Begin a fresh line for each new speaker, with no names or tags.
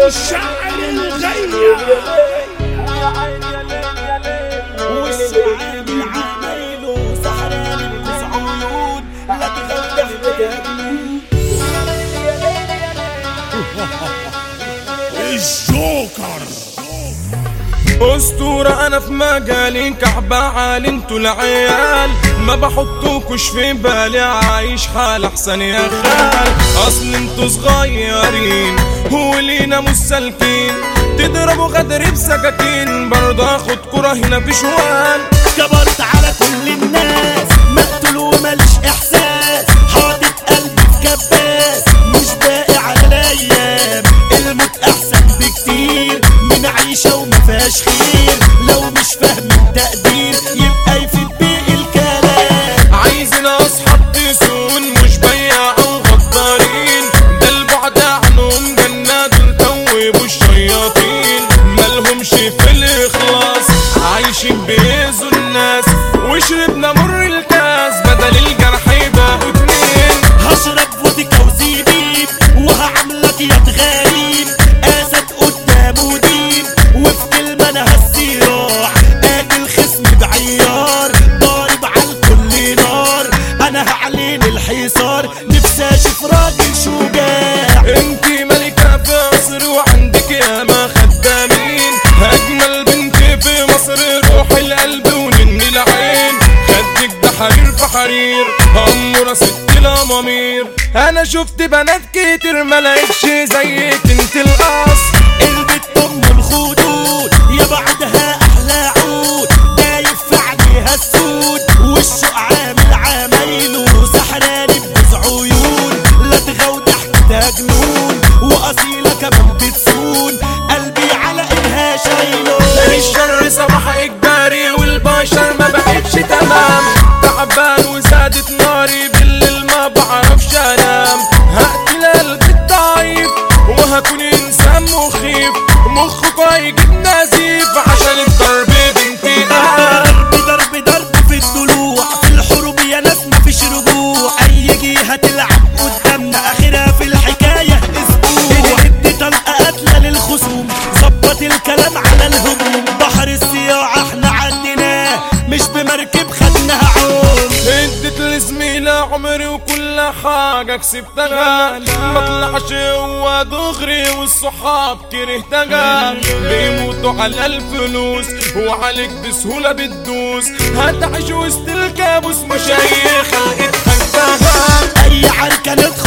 الشاعر الغير والشعب العمايل سحران التسع عيون لا تغلف بتابلون الجوكر
أسطورة أنا في مجالي كعبة عالي انتوا العيال ما بحطوكش في بالي عايش حال أحسن يا خال أصل انتوا صغيرين ولينا مش سالكين تضربوا غدر بسكاكين برضه اخد كرة هنا في شوال
كبرت على كل الناس مقتول وماليش احساس حاطط قلبي في كباس مش باقي على الايام الموت احسن بكتير من عيشه وما فيهاش خير لو مش فاهم التقدير يبقى يفيد بيه الكلام
عايزين اصحاب تسون مش بياع وغدارين ده البعد عنهم جنات التوب والشياطين مالهمش في الاخلاص عايشين بيأذوا الناس وشربنا مر الكاس بدل الجرح يبقوا اتنين
هشرب فودكا وزبيب وهعملك يا تغاريب اسد قدام ودين وفي كلمه انا هالسراع اجي الخصم بعيار ضارب على الكل نار انا هعلن الحصار نفسي اشوف راجل شجاع
انتي ملكة في مصر وعندك ياما خدامين اجمل بنت في مصر روح القلب ونن العين خدك ده حرير في حرير امورة ست الامامير انا شفت بنات كتير ملاقيتش زيك انت الاصل
البت ام الخدود يا بعدها احلى عود دايف في عينيها السود والشوق عامل عمايله سحراني بجوز عيون لا تغاو ضحكتها جنون واصيله كمان بتسون قلبي على ايدها شايله
الشر صباح اجباري والبشر ما بقتش تمام تعبان وزادت ناري بالليل ما بعرفش انام هقتل قلبي الضعيف وهكون انسان مخيف مخك هيجيب نزيف عشان الضرب بانتقام
ضرب ضرب ضرب في الضلوع في الحروب يا ناس مفيش رجوع اي جهه تلعب قدامنا اخرها في الحكايه اسبوع ادي طلقه قاتله للخصوم ظبط الكلام على الهجوم بحر الصياعه احنا عديناه مش بمركب خدناها عوم
اديت لزميلة عمري وكل حاجة كسبتها ما طلعش هو دغري والصحاب كرهتها بيموتوا على الفلوس وعليك بسهولة بتدوس هتعيش وسط الكابوس مش اي خلقة خدتها
اي عركه ندخل